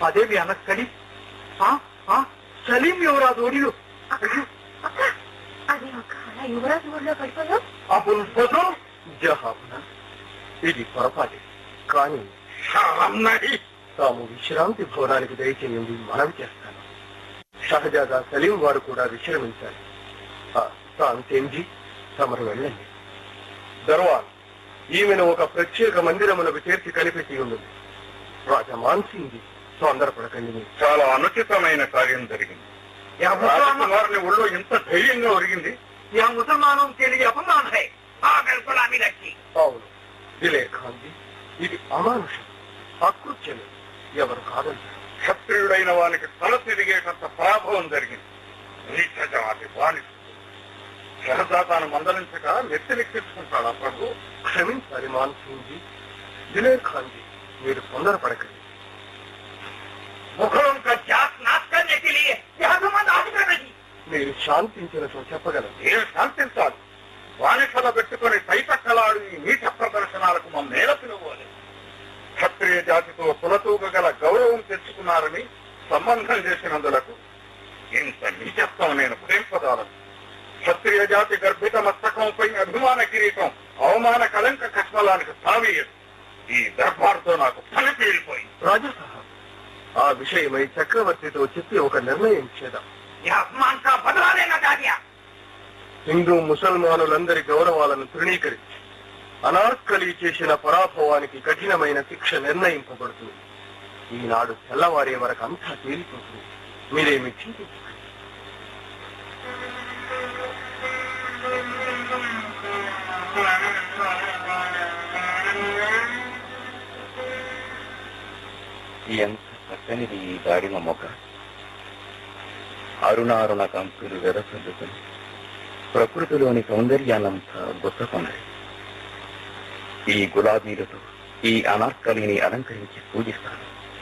అదేమి అనక్కడి ఆ, ఆ, సలీం యువరాజు ఒడిలో అయ్యో, అది ఒక అలా యువరాజు ఊళ్ళో పడిపోయావు అబుల్ ఫజల్ జహాబన ఇది పొరపాటే కానీ షారన్నది తాము విశ్రాంతి భవనానికి దయచేయండి మనవి చేస్తాను షహజాదా సలీం వారు కూడా విశ్రమించాలి ఆ, తాంతేంజీ తమరు వెళ్ళండి దర్వాన్ ఈమెను ఒక ప్రత్యేక మందిరమునకు చేర్చి కనిపెట్టి ఉన్నది రాజా మాన్సింగ్ తొందరపడకండి మీరు. చాలా అనుచితమైన కార్యం జరిగింది రాజకుమారుని ఒళ్ళో ఇంత ధైర్యంగా ఒరిగింది యా ముసల్మానం తెలియ అపమాన్ హై ఆగల్ గులామీ రచ్చి అవును దిలే ఖాన్జీ ఇది అమానుషం అకృత్యం ఎవరు కాదంటారు క్షత్రియుడైన వానికి తల తిరిగేటంత పరాభవం జరిగింది నీచజాతి వాణి సహజాతాను మందలించక నెత్తినెక్కించుకుంటాడా ప్రభు క్షమించాలి మాన్సింగ్జీ దిలేర్ ఖాన్జీ మీరు తొందరపడకండి मुगलों का जात नाश करने के लिए यह हनुमान आग्रह नहीं మీరు శాంతించినట్లు చెప్పగలరు నేను శాంతించాలి బానిసల పెట్టుకుని పైపక్కలాడు ఈ నీచ ప్రదర్శనాలకు మా నేల పిలువాలి క్షత్రియ జాతితో కులతూక గల గౌరవం తెచ్చుకున్నారని సంబంధం చేసినందులకు ఇంత నీచత్వం నేను ప్రేమపదాలను క్షత్రియ జాతి గర్భిత మస్తకంపై అభిమాన కిరీటం అవమాన కలంక కష్మలానికి తావీయదు ఈ దర్బార్తో నాకు తల పేలిపోయింది రాజా సాహబ్ ఆ విషయమై చక్రవర్తితో చెప్పి ఒక నిర్ణయం చేద్దాం यह अपमान का बदला लेना चाह दिया హిందూ ముసల్మానులందరి గౌరవాలను తృణీకరించి అనార్కలి చేసిన పరాభవానికి కఠినమైన శిక్ష నిర్ణయింపబడుతుంది ఈనాడు తెల్లవారే వరకు అంతా తేలిపోతుంది మీరేమి చింతించకండి ఎంత చక్కనిది ఈ దాడిమ మొక్క అరుణారుణ కంపులు వెదసల్లుకుని ప్రకృతిలోని సౌందర్యాన్నంతా గుర్తకొన్నది ఈ గులాబీలతో ఈ అనార్కలిని అలంకరించి పూజిస్తాను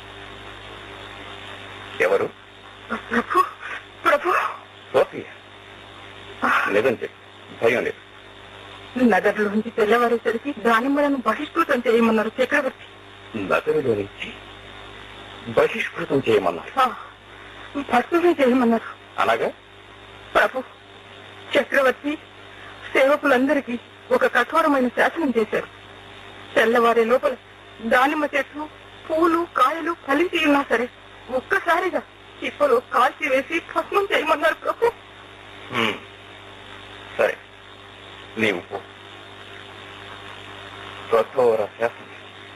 ఎవరు ప్రభు ప్రభు సోఫియా నిజం చెప్పు భయం లేదు నగర్లోంచి తెల్లవారేసరికి దానిమ్మలను బహిష్కృతం చేయమన్నారు చక్రవర్తి నగరులో నుంచి బహిష్కృతం చేయమన్నారు ఆ, భస్మమే చేయమన్నారు అనగా ప్రభు చక్రవర్తి సేవకులందరికీ ఒక కఠోరమైన శాసనం చేశారు తెల్లవారే లోపల దానిమ్మ చెట్లు పూలు కాయలు ఫలించి ఉన్నా సరే ఒక్కసారిగా చిప్పలో కాల్చి వేసి భస్మం చేయమన్నారు ప్రభు హ్మ్. సరే నీవు పో కఠోర శాసనం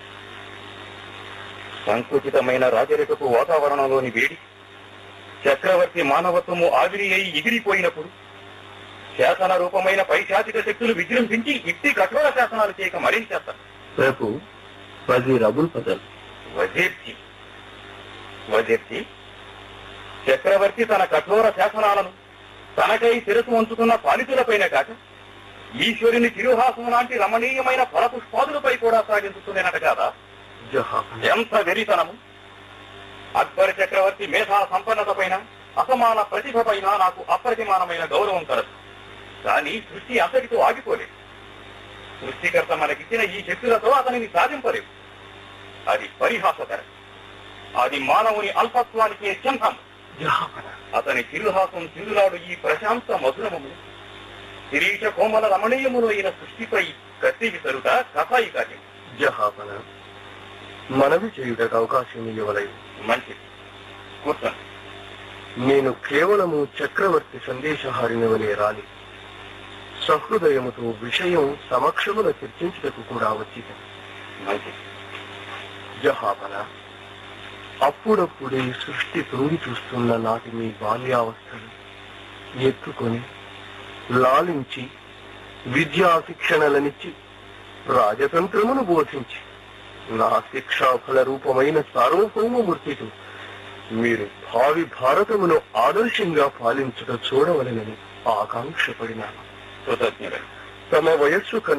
సంకుచితమైన రాజరికపు వాతావరణంలోని వేడి చక్రవర్తి మానవత్వము ఆవిరి అయి ఎగిరిపోయినప్పుడు శాసన రూపమైన పైశాచిక శక్తులు విజృంభించి ఇట్టి కఠోర శాసనాలు చేయక మరేం చేస్తారు రేపు వజీర్ అబుల్ ఫజల్ వజీర్జీ వజీర్జీ చక్రవర్తి తన కఠోర శాసనాలను తనకై శిరసు వంచుకున్న పాలితులపైన కాక ఈశ్వరుని తిరుహాసం లాంటి రమణీయమైన ఫలపుష్పాదులపై కూడా సాగించుతున్నట కాదా జహాన్ ఎంత వెరితనము అక్బర్ చక్రవర్తి మేధా సంపన్నత పైన అసమాన ప్రతిభ పైన నాకు అప్రతిమానమైన గౌరవం కలదు కానీ సృష్టి అంతటితో ఆగిపోలేదు సృష్టికర్త మనకిచ్చిన ఈ శక్తులతో అతనిని సాధింపలేవు అది పరిహాసకరం అది మానవుని అల్పత్వానికే చిహ్నం జహాన్ అతని చిరుహాసం చిందులాడు ఈ ప్రశాంత మధురమును శిరీష కోమల రమణీయములు అయిన సృష్టిపై కత్తి విసరుట కథాయి కార్యం జహాపన మనవి చేయుటకు అవకాశం ఇవ్వలేదు మంచిది కూర్చోండి నేను కేవలము చక్రవర్తి సందేశహారిని వలె రాలి సహృదయముతో విషయం సమక్షమున చర్చించుటకు కూడా వచ్చింది మంచిది జహాపన అప్పుడప్పుడే సృష్టి తొంగి చూస్తున్న నాటి మీ బాల్యావస్థలు ఎత్తుకొని లాలించి విద్యా శిక్షణలనిచ్చి రాజతంత్రమును బోధించి నా శిక్షాఫల రూపమైన సార్వభౌమమూర్తితో మీరు భావి భారతమును ఆదర్శంగా పాలించుట చూడవలనని ఆకాంక్షపడినాను కృతజ్ఞుడు తమ వయస్సు కన్నా